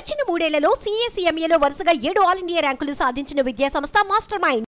గడిచిన మూడేళ్లలో సీఎస్ఈఎంఏలో వరుసగా ఏడు ఆల్ ఇండియా ర్యాంకులు సాధించిన విద్యా సంస్థ మాస్టర్ మైండ్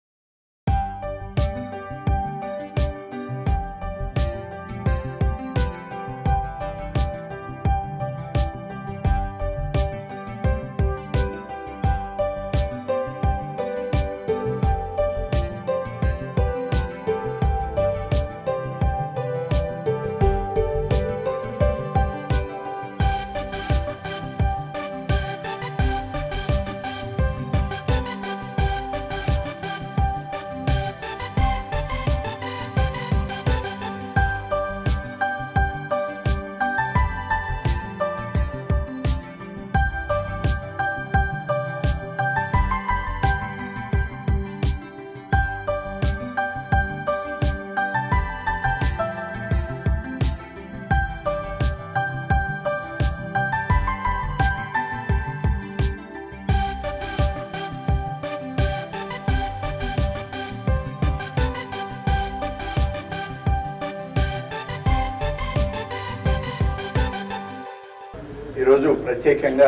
ఈరోజు ప్రత్యేకంగా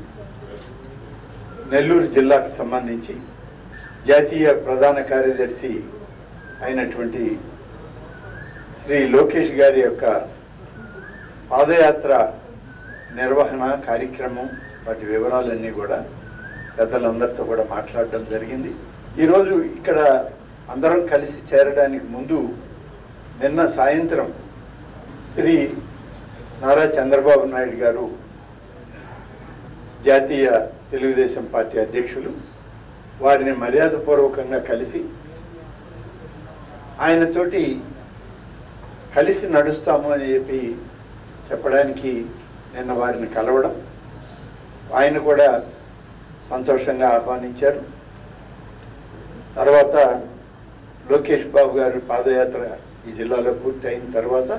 నెల్లూరు జిల్లాకు సంబంధించి జాతీయ ప్రధాన కార్యదర్శి అయినటువంటి శ్రీ లోకేష్ గారి యొక్క పాదయాత్ర నిర్వహణ కార్యక్రమం వాటి వివరాలన్నీ కూడా పెద్దలందరితో కూడా మాట్లాడడం జరిగింది ఈరోజు ఇక్కడ అందరం కలిసి చేరడానికి ముందు నిన్న సాయంత్రం శ్రీ నారా చంద్రబాబు నాయుడు గారు జాతీయ తెలుగుదేశం పార్టీ అధ్యక్షులు వారిని మర్యాదపూర్వకంగా కలిసి ఆయనతోటి కలిసి నడుస్తాము అని చెప్పి చెప్పడానికి నిన్న వారిని కలవడం ఆయన కూడా సంతోషంగా ఆహ్వానించారు తర్వాత లోకేష్ బాబు గారి పాదయాత్ర ఈ జిల్లాలో పూర్తి అయిన తర్వాత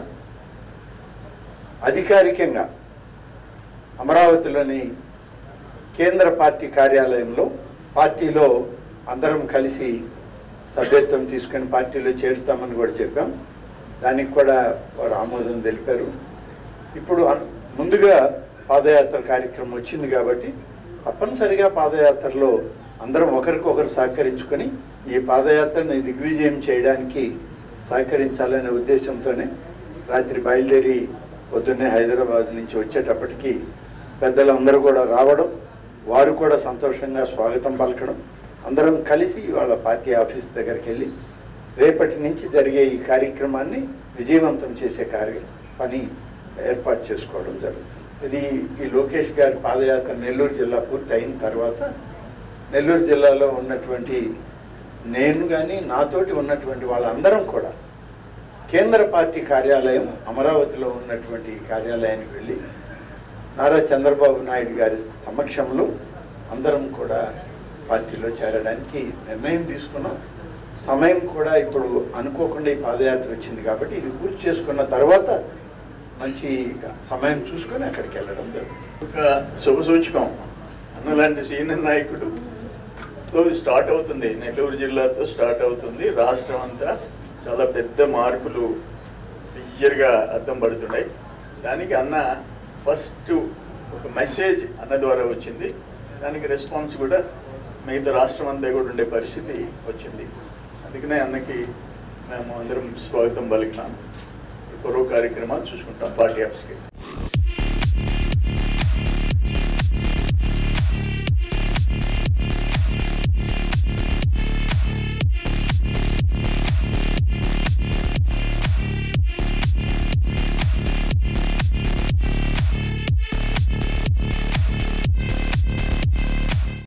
అధికారికంగా అమరావతిలోని కేంద్ర పార్టీ కార్యాలయంలో పార్టీలో అందరం కలిసి సభ్యత్వం తీసుకొని పార్టీలో చేరుతామని కూడా చెప్పాం దానికి కూడా వారు ఆమోదం తెలిపారు ఇప్పుడు అన్- ముందుగా పాదయాత్ర కార్యక్రమం వచ్చింది కాబట్టి తప్పనిసరిగా పాదయాత్రలో అందరం ఒకరికొకరు సహకరించుకొని ఈ పాదయాత్రను దిగ్విజయం చేయడానికి సహకరించాలనే ఉద్దేశంతోనే రాత్రి బయలుదేరి పొద్దున్నే హైదరాబాద్ నుంచి వచ్చేటప్పటికి పెద్దలందరూ కూడా రావడం వారు కూడా సంతోషంగా స్వాగతం పలకడం అందరం కలిసి వాళ్ళ పార్టీ ఆఫీస్ దగ్గరికి వెళ్ళి రేపటి నుంచి జరిగే ఈ కార్యక్రమాన్ని విజయవంతం చేసే కార్య పని ఏర్పాటు చేసుకోవడం జరుగుతుంది ఇది ఈ లోకేష్ గారి పాదయాత్ర నెల్లూరు జిల్లా పూర్తి అయిన తర్వాత నెల్లూరు జిల్లాలో ఉన్నటువంటి నేను కానీ నాతోటి ఉన్నటువంటి వాళ్ళందరం కూడా కేంద్ర పార్టీ కార్యాలయం అమరావతిలో ఉన్నటువంటి ఈ కార్యాలయానికి వెళ్ళి నారా చంద్రబాబు నాయుడు గారి సమక్షంలో అందరం కూడా పార్టీలో చేరడానికి నిర్ణయం తీసుకున్నాం సమయం కూడా ఇప్పుడు అనుకోకుండా ఈ పాదయాత్ర వచ్చింది కాబట్టి ఇది పూర్తి చేసుకున్న తర్వాత మంచి సమయం చూసుకొని అక్కడికి వెళ్ళడం జరుగుతుంది ఒక శుభ సూచకం అన్నలాంటి సీనియర్ నాయకుడు తో స్టార్ట్ అవుతుంది నెల్లూరు జిల్లాతో స్టార్ట్ అవుతుంది రాష్ట్రం అంతా చాలా పెద్ద మార్పులు క్లియర్గా అర్థం పడుతున్నాయి దానికి అన్న ఫస్ట్ ఒక మెసేజ్ అన్న ద్వారా వచ్చింది దానికి రెస్పాన్స్ కూడా మిగతా రాష్ట్రం అంతా కూడా ఉండే పరిస్థితి వచ్చింది అందుకనే అన్నకి మేము అందరం స్వాగతం పలికినాం ఈ పూర్వ కార్యక్రమాలు చూసుకుంటాం పార్టీ ఆఫీస్కి